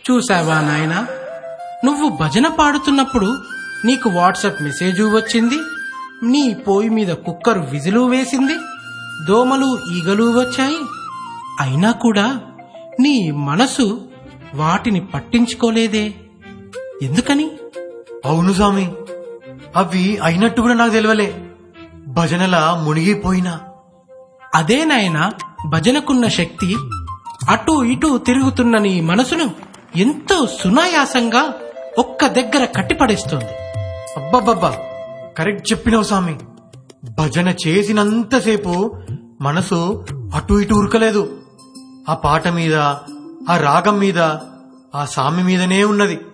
చూసావా నాయనా నువ్వు భజన పాడుతున్నప్పుడు నీకు వాట్సాప్ మెసేజు వచ్చింది నీ పోయి మీద కుక్కరు విజిలు వేసింది దోమలు ఈగలు వచ్చాయి అయినా కూడా నీ మనసు వాటిని పట్టించుకోలేదే ఎందుకని అవును స్వామి అవి అయినట్టు కూడా నాకు తెలియలే భజనలా మునిగిపోయినా అదే నాయనా భజనకున్న శక్తి అటు ఇటు తిరుగుతున్న నీ మనసును ఎంతో సునాయాసంగా ఒక్క దగ్గర కట్టిపడేస్తుంది అబ్బబ్బబ్బా కరెక్ట్ చెప్పినావు స్వామి భజన చేసినంతసేపు మనసు అటు ఇటు ఉరకలేదు ఆ పాట మీద ఆ రాగం మీద ఆ స్వామి మీదనే ఉన్నది